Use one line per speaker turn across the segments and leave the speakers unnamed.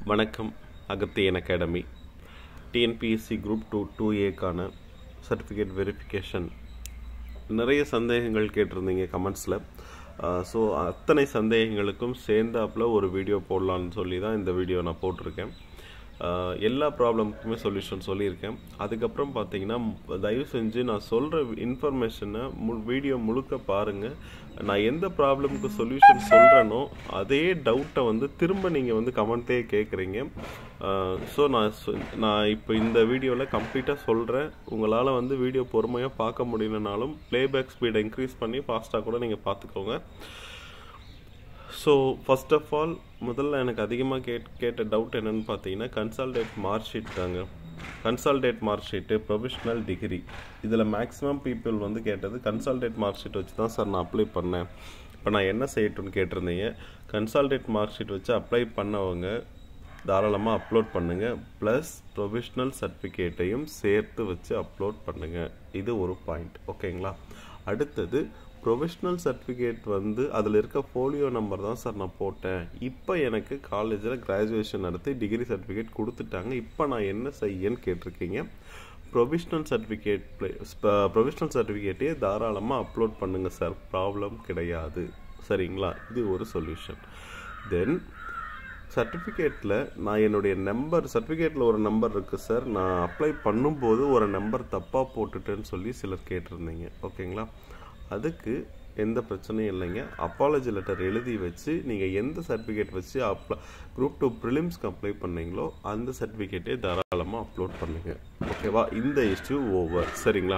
வணக்கம் Agathiyan academy TNPSC group two two ஏக்கான certificate verification நிறைய சந்தேகங்கள் கேட்டிருந்தீங்க கமெண்ட்ஸில் ஸோ அத்தனை சந்தேகங்களுக்கும் சேர்ந்தாப்புல ஒரு வீடியோ போடலான்னு சொல்லி தான் இந்த வீடியோ நான் போட்டிருக்கேன் ஆஹ் எல்லா ப்ராப்ளமுக்குமே சொல்யூஷன் சொல்லியிருக்கேன் அதுக்கப்புறம் பார்த்தீங்கன்னா தயவு செஞ்சு நான் சொல்கிற இன்ஃபர்மேஷனை மு வீடியோ முழுக்க பாருங்கள் நான் எந்த ப்ராப்ளமுக்கு சொல்யூஷன் சொல்கிறேனோ அதே டவுட்டை வந்து திரும்ப நீங்கள் வந்து கமெண்ட்டே கேட்குறீங்க ஸோ நான் சொ- நான் இப்போ இந்த வீடியோவில் கம்ப்ளீட்டாக சொல்கிறேன் உங்களால் வந்து வீடியோ பொறுமையாக பார்க்க முடியலனாலும் ப்ளேபேக் ஸ்பீடை இன்க்ரீஸ் பண்ணி ஃபாஸ்ட்டாக கூட நீங்கள் பார்த்துக்கோங்க ஸோ ஃபர்ஸ்ட் ஆஃப் ஆல் முதல்ல எனக்கு அதிகமாக கேட் கேட்ட டவுட் என்னன்னு பார்த்தீங்கன்னா கன்சால்டேட் மார்க் ஷீட் தாங்க consolidated mark sheet professional degree இதில் மேக்ஸிமம் பீப்புள் வந்து கேட்டது கன்சால்டேட் மார்க் ஷீட் வச்சு தான் சார் நான் அப்ளை பண்ணேன் இப்போ நான் என்ன செய்யட்டும்னு கேட்டிருந்தீங்க கன்சால்டேட் மார்க் ஷீட் வச்சு அப்ளை பண்ணவங்க தாராளமாக அப்லோட் பண்ணுங்கள் ப்ளஸ் ப்ரொவிஷ்னல் சர்டிஃபிகேட்டையும் சேர்த்து வச்சு அப்லோட் பண்ணுங்கள் இது ஒரு பாயிண்ட் ஓகேங்களா அடுத்தது ப்ரொஃபஷ்னல் சர்டிஃபிகேட் வந்து அதில் இருக்க ஃபோலியோ நம்பர் தான் சார் நான் போட்டேன் இப்போ எனக்கு காலேஜில் கிராஜுவேஷன் நடத்தி டிகிரி சர்டிஃபிகேட் கொடுத்துட்டாங்க இப்போ நான் என்ன செய்யன்னு கேட்டிருக்கீங்க ப்ரொவிஷ்னல் சர்டிஃபிகேட் ப்ரொவிஷ்னல் சர்டிஃபிகேட்டே தாராளமாக அப்லோட் பண்ணுங்கள் சார் ப்ராப்ளம் கிடையாது சரிங்களா இது ஒரு சொல்யூஷன் தென் சர்டிஃபிகேட்டில் நான் என்னுடைய நம்பர் சர்டிஃபிகேட்டில் ஒரு நம்பர் இருக்குது சார் நான் அப்ளை பண்ணும்போது ஒரு நம்பர் தப்பாக போட்டுட்டேன்னு சொல்லி சிலர் கேட்டிருந்தீங்க ஓகேங்களா அதுக்கு எந்த பிரச்சனையும் இல்லைங்க அப்பாலஜி லெட்டர் எழுதி வச்சு நீங்கள் எந்த சர்டிஃபிகேட் வச்சு அப்ளை குரூப் டூ ப்ரிலிம்ஸ்க்கு அப்ளை பண்ணீங்களோ அந்த சர்டிஃபிகேட்டே தாராளமாக அப்லோட் பண்ணுங்க ஓகேவா இந்த இஷ்யூ ஓவர் சரிங்களா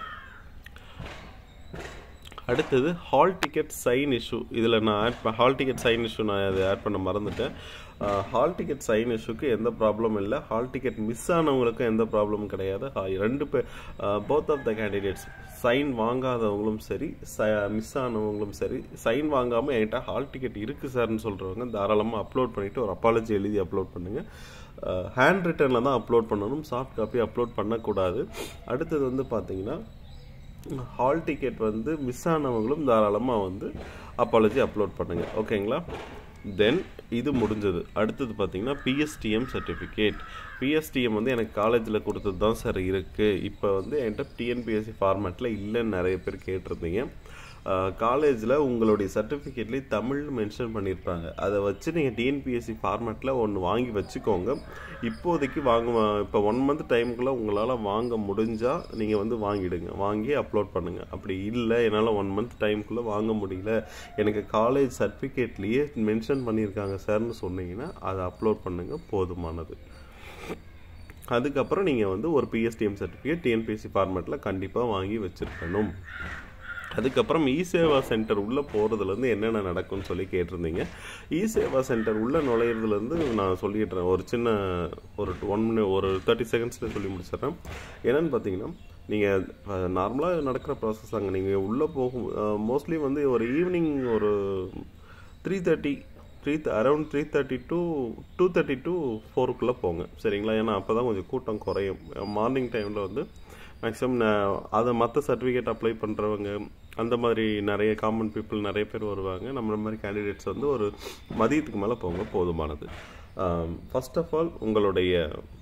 அடுத்தது ஹால் டிக்கெட் சைன் இஷ்யூ இதில் நான் add hall ticket sign issue நான் அதை ஆட் பண்ண மறந்துட்டேன் ஹால் டிக்கெட் சைன் இஷ்யூக்கு எந்த ப்ராப்ளமும் இல்லை ஹால் டிக்கெட் மிஸ் ஆனவங்களுக்கும் எந்த ப்ராப்ளமும் கிடையாது Ha- ரெண்டு பேர் both of the candidates sign வாங்காதவங்களும் சரி மிஸ் ஆனவங்களும் சரி சைன் வாங்காமல் என்கிட்ட ஹால் டிக்கெட் இருக்குது சார்னு சொல்கிறவங்க தாராளமாக அப்லோட் பண்ணிவிட்டு ஒரு அப்பாலஜி எழுதி அப்லோட் பண்ணுங்கள் ஹேண்ட் ரிட்டனில் தான் அப்லோட் பண்ணணும் சாஃப்ட் காப்பி அப்லோட் பண்ணக்கூடாது அடுத்தது வந்து பார்த்தீங்கன்னா ஹால் டிக்கெட் வந்து மிஸ் ஆனவங்களும் தாராளமாக வந்து அப்பாலஜி அப்லோட் பண்ணுங்கள் ஓகேங்களா தென் இது முடிஞ்சது அடுத்தது பார்த்தீங்கன்னா பிஎஸ்டிஎம் சர்டிஃபிகேட் பிஎஸ்டிஎம் வந்து எனக்கு காலேஜில் கொடுத்தது தான் சார் இருக்குது இப்போ வந்து என்கிட்ட டிஎன்பிஎஸ்சி ஃபார்மேட்டில் இல்லைன்னு நிறைய பேர் கேட்டிருந்தீங்க காலேஜில் உங்களுடைய சர்டிஃபிகேட்லேயே தமிழ் மென்ஷன் பண்ணியிருப்பாங்க அதை வச்சு நீங்கள் டிஎன்பிஎஸ்சி ஃபார்மேட்டில் ஒன்று வாங்கி வச்சுக்கோங்க இப்போதைக்கு வாங்க இப்போ ஒன் மந்த் டைமுக்குள்ளே உங்களால் வாங்க முடிஞ்சால் நீங்கள் வந்து வாங்கிடுங்க வாங்கி அப்லோட் பண்ணுங்கள் அப்படி இல்லை என்னால் ஒன் மந்த் டைமுக்குள்ளே வாங்க முடியல எனக்கு காலேஜ் சர்டிஃபிகேட்லேயே மென்ஷன் பண்ணியிருக்காங்க சார்னு சொன்னீங்கன்னா அதை அப்லோட் பண்ணுங்கள் போதுமானது அதுக்கப்புறம் நீங்கள் வந்து ஒரு பிஎஸ்டிஎம் சர்டிஃபிகேட் டிஎன்பிஎஸ்சி ஃபார்மேட்டில் கண்டிப்பாக வாங்கி வச்சுருக்கணும் அதுக்கப்புறம் இ சேவா சென்டர் உள்ளே போகிறதுலேருந்து என்னென்ன நடக்கும்னு சொல்லி கேட்டிருந்தீங்க இ சேவா சென்டர் உள்ளே நுழையிறதுலேருந்து நான் சொல்லிடுறேன் ஒரு சின்ன ஒரு ஒன் மினிட் ஒரு தேர்ட்டி செகண்ட்ஸில் சொல்லி முடிச்சிடுறேன் என்னென்னு பார்த்தீங்கன்னா நீங்கள் நார்மலாக நடக்கிற ப்ராசஸ் தாங்க நீங்கள் உள்ளே போகும் மோஸ்ட்லி வந்து ஒரு ஈவினிங் ஒரு three thirty three around three thirty to two thirty to ஃபோருக்குள்ளே போங்க சரிங்களா ஏன்னா அப்போ தான் கொஞ்சம் கூட்டம் குறையும் மார்னிங் டைமில் வந்து மேக்ஸிமம் அதை மற்ற சர்டிஃபிகேட் அப்ளை பண்ணுறவங்க அந்த மாதிரி நிறைய காமன் பீப்புள் நிறைய பேர் வருவாங்க நம்மள மாதிரி கேண்டிடேட்ஸ் வந்து ஒரு மதியத்துக்கு மேலே போங்க போதுமானது ஃபர்ஸ்ட் ஆஃப் ஆல் உங்களுடைய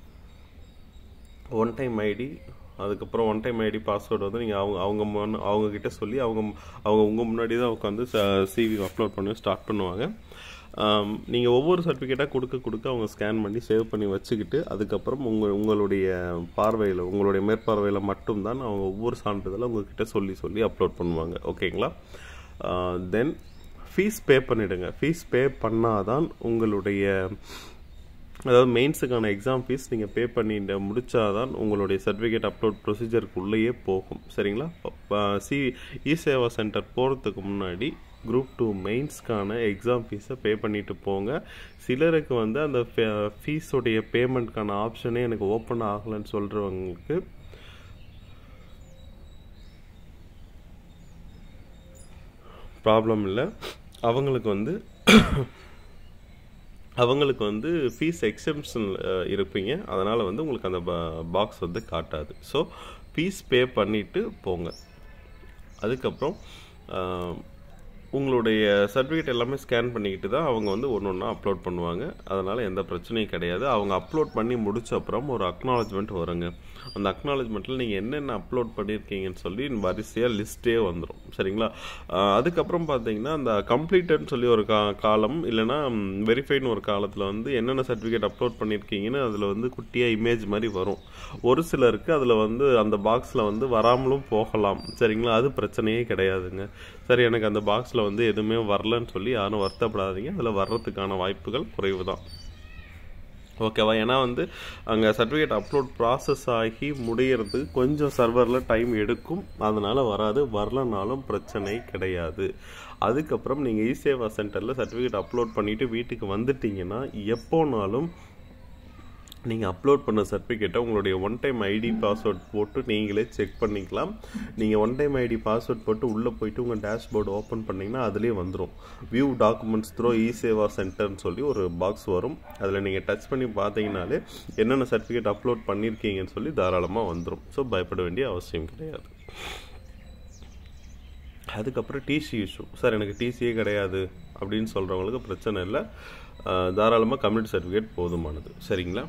ஒன் டைம் ஐடி அதுக்கப்புறம் ஒன் டைம் ஐடி பாஸ்வேர்டு வந்து நீங்கள் அவங்க அவங்க முன்ன- அவங்க கிட்ட சொல்லி அவங்க அவங்க உங்கள் முன்னாடி தான் உட்காந்து சிவி அப்லோட் பண்ணி ஸ்டார்ட் பண்ணுவாங்க நீங்கள் ஒவ்வொரு சர்டிஃபிகேட்டாக கொடுக்க கொடுக்க அவங்க ஸ்கேன் பண்ணி சேவ் பண்ணி வச்சுக்கிட்டு அதுக்கப்புறம் உங்கள் உங்களுடைய பார்வையில் உங்களுடைய மேற்பார்வையில் மட்டும்தான் அவங்க ஒவ்வொரு சான்றிதழும் உங்ககிட்ட சொல்லி சொல்லி அப்லோட் பண்ணுவாங்க ஓகேங்களா தென் ஃபீஸ் பே பண்ணிவிடுங்க ஃபீஸ் பே பண்ணாதான் உங்களுடைய அதாவது மெயின்ஸுக்கான எக்ஸாம் ஃபீஸ் நீங்கள் பே பண்ணிட்டு முடிச்சாதான் உங்களுடைய சர்டிஃபிகேட் அப்லோட் ப்ரொசீஜருக்குள்ளேயே போகும் சரிங்களா சி இ சேவா சென்டர் போகிறதுக்கு முன்னாடி குரூப் டூ மெயின்ஸ்க்கான எக்ஸாம் ஃபீஸை பே பண்ணிட்டு போங்க சிலருக்கு வந்து அந்த ஃபீஸோடைய பேமெண்ட்க்கான ஆப்ஷனே எனக்கு ஓப்பன் ஆகலைன்னு சொல்கிறவங்களுக்கு ப்ராப்ளம் இல்லை அவங்களுக்கு வந்து அவங்களுக்கு வந்து ஃபீஸ் எக்ஸம்ஷன் இருப்பீங்க அதனால் வந்து உங்களுக்கு அந்த பாக்ஸ் வந்து காட்டாது ஸோ ஃபீஸ் பே பண்ணிவிட்டு போங்க அதுக்கப்புறம் உங்களுடைய சர்டிஃபிகேட் எல்லாமே ஸ்கேன் பண்ணிக்கிட்டு தான் அவங்க வந்து ஒன்று ஒன்றா அப்லோட் பண்ணுவாங்க அதனால் எந்த பிரச்சனையும் கிடையாது அவங்க அப்லோட் பண்ணி முடிச்ச அப்புறம் ஒரு அக்னாலஜ்மெண்ட் வருங்க அந்த அக்னாலஜ்மெண்ட்டில் நீங்கள் என்னென்ன அப்லோட் பண்ணியிருக்கீங்கன்னு சொல்லி வரிசையாக லிஸ்ட்டே வந்துடும் சரிங்களா ஆஹ் அதுக்கப்புறம் பார்த்தீங்கன்னா அந்த கம்ப்ளீட்டட்னு சொல்லி ஒரு கா காலம் இல்லைன்னா வெரிஃபைன்னு ஒரு காலத்தில் வந்து என்னென்ன சர்டிஃபிகேட் அப்லோட் பண்ணியிருக்கீங்கன்னு அதில் வந்து குட்டியாக இமேஜ் மாதிரி வரும் ஒரு சிலருக்கு அதில் வந்து அந்த பாக்ஸில் வந்து வராமலும் போகலாம் சரிங்களா அது பிரச்சனையே கிடையாதுங்க சரி எனக்கு அந்த பாக்ஸில் வந்து எதுவுமே வரலன்னு சொல்லி யாரும் வருத்தப்படாதீங்க அதில் வர்றதுக்கான வாய்ப்புகள் குறைவு தான் ஓகேவா ஏன்னா வந்து அங்கே சர்டிஃபிகேட் அப்லோட் ப்ராசஸ் ஆகி முடியறதுக்கு கொஞ்சம் சர்வரில் டைம் எடுக்கும் அதனால் வராது வரலனாலும் பிரச்சனை கிடையாது அதுக்கப்புறம் நீங்கள் இ சேவா சென்டரில் சர்டிஃபிகேட் அப்லோட் பண்ணிவிட்டு வீட்டுக்கு வந்துட்டீங்கன்னா எப்போனாலும் நீங்கள் அப்லோட் பண்ண சர்டிஃபிகேட்டை உங்களுடைய ஒன் டைம் ஐடி பாஸ்வேர்ட் போட்டு நீங்களே செக் பண்ணிக்கலாம் நீங்கள் ஒன் டைம் ஐடி பாஸ்வேர்ட் போட்டு உள்ளே போயிட்டு உங்கள் டேஷ்போர்டு ஓப்பன் பண்ணிங்கன்னா அதுலேயே வந்துடும் view documents through e Seva சென்டர்னு சொல்லி ஒரு பாக்ஸ் வரும் அதில் நீங்கள் டச் பண்ணி பார்த்தீங்கனாலே என்னென்ன சர்டிஃபிகேட் அப்லோட் பண்ணியிருக்கீங்கன்னு சொல்லி தாராளமாக வந்துடும் ஸோ பயப்பட வேண்டிய அவசியம் கிடையாது அதுக்கப்புறம் டிசி இஷ்யூ சார் எனக்கு டிசியே கிடையாது அப்படின்னு சொல்கிறவங்களுக்கு பிரச்சனை இல்லை தாராளமாக கம்யூனிட்டி சர்டிஃபிகேட் போதுமானது சரிங்களா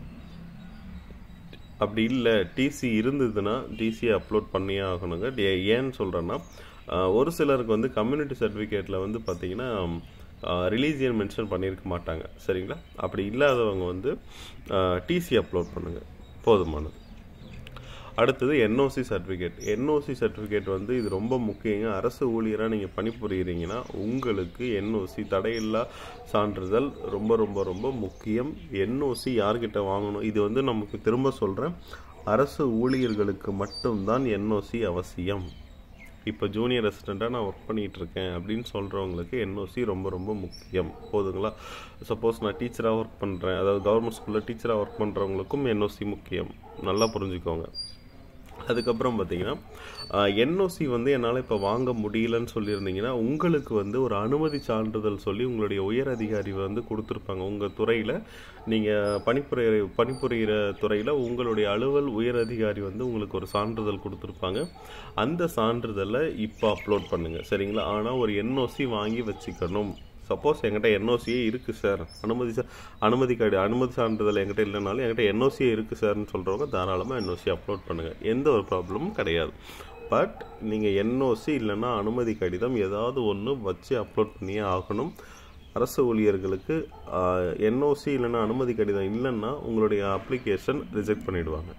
அப்படி இல்லை டிசி இருந்ததுன்னா டிசியை அப்லோட் பண்ணியே ஆகணுங்க டே- ஏன்னு சொல்கிறேன்னா ஒரு சிலருக்கு வந்து கம்யூனிட்டி சர்டிஃபிகேட்டில் வந்து பார்த்தீங்கன்னா ரிலீஜியன் மென்ஷன் பண்ணியிருக்க மாட்டாங்க சரிங்களா அப்படி இல்லாதவங்க வந்து டிசி அப்லோட் பண்ணுங்கள் போதுமானது அடுத்தது என்ஓசி சர்டிஃபிகேட் என்ஓசி சர்டிஃபிகேட் வந்து இது ரொம்ப முக்கியங்க அரசு ஊழியராக நீங்கள் பணிபுரிகிறீங்கன்னா உங்களுக்கு என்ஓசி தடையில்லா சான்றிதழ் ரொம்ப ரொம்ப ரொம்ப முக்கியம் என்ஓசி யார்கிட்ட வாங்கணும் இது வந்து நமக்கு திரும்ப சொல்கிறேன் அரசு ஊழியர்களுக்கு மட்டும்தான் என்ஓசி அவசியம் இப்போ ஜூனியர் அசிஸ்டண்ட்டாக நான் ஒர்க் பண்ணிகிட்டு இருக்கேன் அப்படின்னு சொல்கிறவங்களுக்கு என்ஓசி ரொம்ப ரொம்ப முக்கியம் போதுங்களா சப்போஸ் நான் டீச்சராக ஒர்க் பண்ணுறேன் அதாவது கவர்மெண்ட் ஸ்கூலில் டீச்சராக ஒர்க் பண்ணுறவங்களுக்கும் என்ஓசி முக்கியம் நல்லா புரிஞ்சுக்கோங்க அதுக்கப்புறம் பார்த்தீங்கன்னா என்ஓசி வந்து என்னால் இப்போ வாங்க முடியலன்னு சொல்லியிருந்தீங்கன்னா உங்களுக்கு வந்து ஒரு அனுமதி சான்றிதழ் சொல்லி உங்களுடைய உயர் அதிகாரி வந்து கொடுத்துருப்பாங்க உங்கள் துறையில் நீங்கள் பணிபுரிய பணிபுரிகிற துறையில் உங்களுடைய அலுவல் உயர் அதிகாரி வந்து உங்களுக்கு ஒரு சான்றிதழ் கொடுத்துருப்பாங்க அந்த சான்றிதழை இப்போ அப்லோட் பண்ணுங்கள் சரிங்களா ஆனால் ஒரு என்ஓசி வாங்கி வச்சுக்கணும் சப்போஸ் என்கிட்ட என்ஓசியே இருக்குது சார் அனுமதி சா அனுமதி கார்டு அனுமதி சான்றிதழ் என்கிட்ட இல்லைனாலும் என்கிட்ட என்ஓசியே இருக்குது சார்னு சொல்கிறவங்க தாராளமாக என்ஓசி அப்லோட் பண்ணுங்கள் எந்த ஒரு ப்ராப்ளமும் கிடையாது பட் நீங்கள் என்ஓசி இல்லைன்னா அனுமதி கடிதம் ஏதாவது ஒன்று வச்சு அப்லோட் பண்ணியே ஆகணும் அரசு ஊழியர்களுக்கு என்ஓசி இல்லைன்னா அனுமதி கடிதம் இல்லைன்னா உங்களுடைய அப்ளிகேஷன் ரிஜெக்ட் பண்ணிடுவாங்க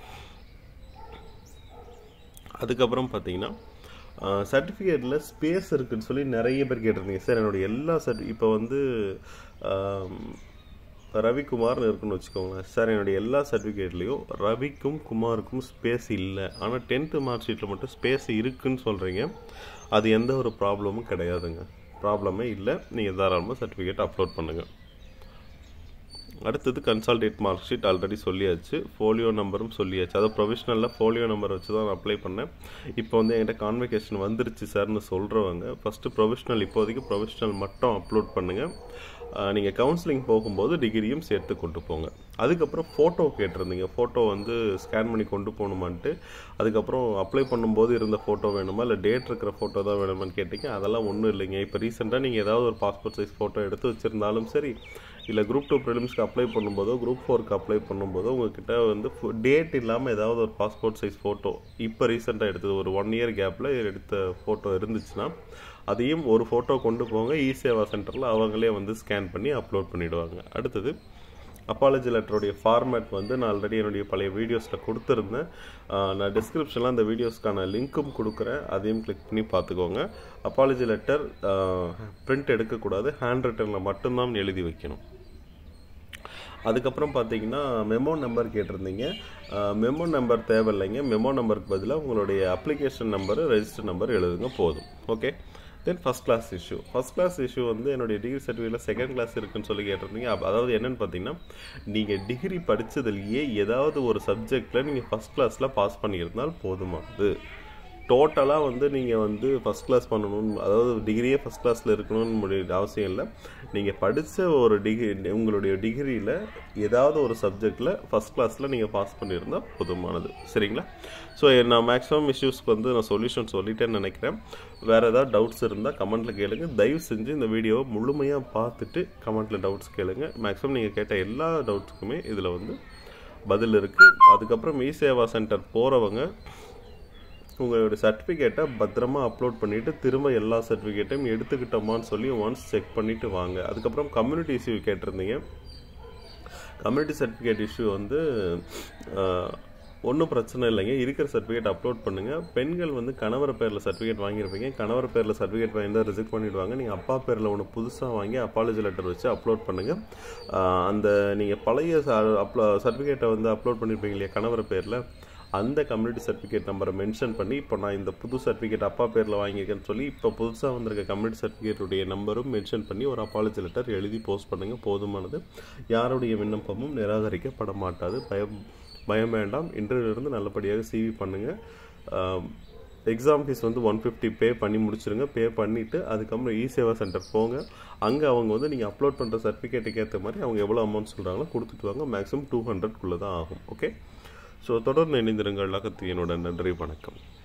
அதுக்கப்புறம் பார்த்தீங்கன்னா சர்டிஃபிகேட்டில் ஸ்பேஸ் இருக்குன்னு சொல்லி நிறைய பேர் கேட்டிருந்தீங்க சார் என்னுடைய எல்லா சர்டி இப்போ வந்து ஆம், ரவிக்குமார்னு இருக்குன்னு வச்சுக்கோங்களேன் சார் என்னுடைய எல்லா சர்டிஃபிகேட்லேயும் ரவிக்கும் குமாருக்கும் ஸ்பேஸ் இல்லை ஆனால் டென்த்து மார்க் ஷீட்டில் மட்டும் ஸ்பேஸ் இருக்குன்னு சொல்கிறீங்க அது எந்த ஒரு ப்ராப்ளமும் கிடையாதுங்க ப்ராப்ளமே இல்லை நீங்கள் தாராளமாக சர்டிஃபிகேட் அப்லோட் பண்ணுங்கள் அடுத்தது கன்சால்டேட் மார்க் ஷீட் ஆல்ரெடி சொல்லியாச்சு ஃபோலியோ நம்பரும் சொல்லியாச்சு அதாவது ப்ரொஃபஷனலில் ஃபோலியோ நம்பர் வச்சு தான் நான் அப்ளை பண்ணேன் இப்போ வந்து என்கிட்ட கான்வெகேஷன் வந்துருச்சு சார்னு சொல்கிறவங்க ஃபஸ்ட்டு ப்ரொஃபஷனல் இப்போதைக்கு ப்ரொஃபஷனல் மட்டும் அப்லோட் பண்ணுங்கள் நீங்கள் கவுன்சிலிங் போகும்போது டிகிரியும் சேர்த்து கொண்டு போங்க அதுக்கப்புறம் ஃபோட்டோ கேட்டிருந்தீங்க ஃபோட்டோ வந்து ஸ்கேன் பண்ணி கொண்டு போகணுமான்ட்டு அதுக்கப்புறம் அப்ளை பண்ணும்போது இருந்த ஃபோட்டோ வேணுமா இல்லை டேட் இருக்கிற ஃபோட்டோ தான் வேணுமான்னு கேட்டிங்க அதெல்லாம் ஒன்றும் இல்லைங்க இப்போ ரீசெண்டாக நீங்கள் ஏதாவது ஒரு பாஸ்போர்ட் சைஸ் ஃபோட்டோ எடுத்து வச்சுருந்தாலும் சரி இல்லை குரூப் டூ ப்ரிலிம்ஸ்க்கு அப்ளை பண்ணும்போதோ குரூப் ஃபோருக்கு அப்ளை பண்ணும்போதோ உங்ககிட்ட வந்து டேட் இல்லாமல் ஏதாவது ஒரு பாஸ்போர்ட் சைஸ் ஃபோட்டோ இப்போ ரீசெண்டாக எடுத்தது ஒரு ஒன் இயர் கேப்பில் எடுத்த ஃபோட்டோ இருந்துச்சுன்னா அதையும் ஒரு ஃபோட்டோ கொண்டு போங்க இ சேவா சென்டரில் அவங்களே வந்து ஸ்கேன் பண்ணி அப்லோட் பண்ணிவிடுவாங்க அடுத்தது அப்பாலஜி லெட்டருடைய ஃபார்மேட் வந்து நான் ஆல்ரெடி என்னுடைய பழைய வீடியோஸில் கொடுத்துருந்தேன் ஆஹ் நான் டிஸ்கிரிப்ஷனில் அந்த வீடியோஸ்க்கான லிங்க்கும் கொடுக்குறேன் அதையும் கிளிக் பண்ணி பார்த்துக்கோங்க அப்பாலஜி லெட்டர் பிரிண்ட் எடுக்கக்கூடாது ஹேண்ட் ரிட்டனில் மட்டும்தான் எழுதி வைக்கணும் அதுக்கப்புறம் பார்த்தீங்கன்னா மெமோ நம்பர் கேட்டிருந்தீங்க மெமோ நம்பர் தேவையில்லைங்க மெமோ நம்பருக்கு பதிலாக உங்களுடைய அப்ளிகேஷன் நம்பர் ரெஜிஸ்டர் நம்பர் எழுதுங்க போதும் okay then first class issue first class issue வந்து என்னுடைய டிகிரி சர்டிஃபிகேட்டில் செகண்ட் கிளாஸ் இருக்குன்னு சொல்லி கேட்டிருந்தீங்க அப்ப- அதாவது என்னன்னு பார்த்தீங்கன்னா நீங்கள் டிகிரி படித்ததுலேயே ஏதாவது ஒரு சப்ஜெக்டில் நீங்கள் ஃபஸ்ட் கிளாஸில் பாஸ் பண்ணியிருந்தால் போதுமானது டோட்டலாக வந்து நீங்கள் வந்து ஃபஸ்ட் கிளாஸ் பண்ணணும்னு அதாவது டிகிரியே ஃபஸ்ட் கிளாஸில் இருக்கணும்னு முடிய அவசியம் இல்லை நீங்கள் படித்த ஒரு டிகிரி உங்களுடைய டிகிரியில் ஏதாவது ஒரு சப்ஜெக்டில் ஃபஸ்ட் கிளாஸில் நீங்கள் பாஸ் பண்ணியிருந்தால் போதுமானது சரிங்களா ஸோ நான் மேக்ஸிமம் இஷ்யூஸ்க்கு வந்து நான் சொல்யூஷன் சொல்லிட்டேன்னு நினைக்கிறேன் வேறு ஏதாவது டவுட்ஸ் இருந்தால் கமெண்ட்டில் கேளுங்க தயவு செஞ்சு இந்த வீடியோவை முழுமையாக பார்த்துட்டு கமெண்ட்டில் டவுட்ஸ் கேளுங்க மேக்ஸிமம் நீங்கள் கேட்ட எல்லா டவுட்ஸுக்குமே இதில் வந்து பதில் இருக்குது அதுக்கப்புறம் இ சேவா சென்டர் போகிறவங்க உங்களுடைய சர்டிஃபிகேட்டை பத்திரமா அப்லோட் பண்ணிவிட்டு திரும்ப எல்லா சர்டிஃபிகேட்டையும் எடுத்துக்கிட்டோமான்னு சொல்லி ஒன்ஸ் செக் பண்ணிவிட்டு வாங்க அதுக்கப்புறம் கம்யூனிட்டி இஷ்யூ கேட்டிருந்தீங்க கம்யூனிட்டி சர்டிஃபிகேட் இஷ்யூ வந்து ஒன்றும் பிரச்சனை இல்லைங்க இருக்கிற சர்டிஃபிகேட் அப்லோட் பண்ணுங்கள் பெண்கள் வந்து கணவர் பேரில் சர்டிஃபிகேட் வாங்கியிருப்பீங்க கணவர் பேரில் சர்டிஃபிகேட் வாங்கி ரிஜெக்ட் பண்ணிவிடுவாங்க நீங்கள் அப்பா பேரில் ஒன்று புதுசாக வாங்கி அப்பாலஜி லெட்டர் வச்சு அப்லோட் பண்ணுங்கள் அந்த நீங்கள் பழைய அப்லோ சர்டிஃபிகேட்டை வந்து அப்லோட் பண்ணியிருப்பீங்க இல்லையா கணவர் பேரில் அந்த கம்யூனிட்டி சர்டிஃபிகேட் நம்பரை மென்ஷன் பண்ணி இப்போ நான் இந்த புது சர்டிஃபிகேட் அப்பா பேரில் வாங்கியிருக்கேன்னு சொல்லி இப்போ புதுசாக வந்திருக்க கம்யூனிட்டி சர்டிஃபிகேட்டுடைய நம்பரும் மென்ஷன் பண்ணி ஒரு அப்பாலஜி லெட்டர் எழுதி போஸ்ட் பண்ணுங்கள் போதுமானது யாருடைய விண்ணப்பமும் நிராகரிக்கப்பட மாட்டாது பயம் பயம் வேண்டாம் இன்டர்வியூலேருந்து நல்லபடியாக சிவி பண்ணுங்கள் எக்ஸாம் ஃபீஸ் வந்து ஒன் ஃபிஃப்டி பே பண்ணி முடிச்சிருங்க பே பண்ணிவிட்டு அதுக்கப்புறம் இ சேவா சென்டர் போங்க அங்கே அவங்க வந்து நீங்கள் அப்லோட் பண்ணுற சர்டிஃபிகேட்டுக்கு ஏற்ற மாதிரி அவங்க எவ்வளோ அமௌண்ட் சொல்கிறாங்களோ கொடுத்துட்டு வாங்க மேக்ஸிமம் டூ ஹண்ட்ரட்குள்ளே தான் ஆகும் ஓகே ஸோ தொடர்ந்து இணைந்திருங்கள் அகத்தியனோட நன்றி வணக்கம்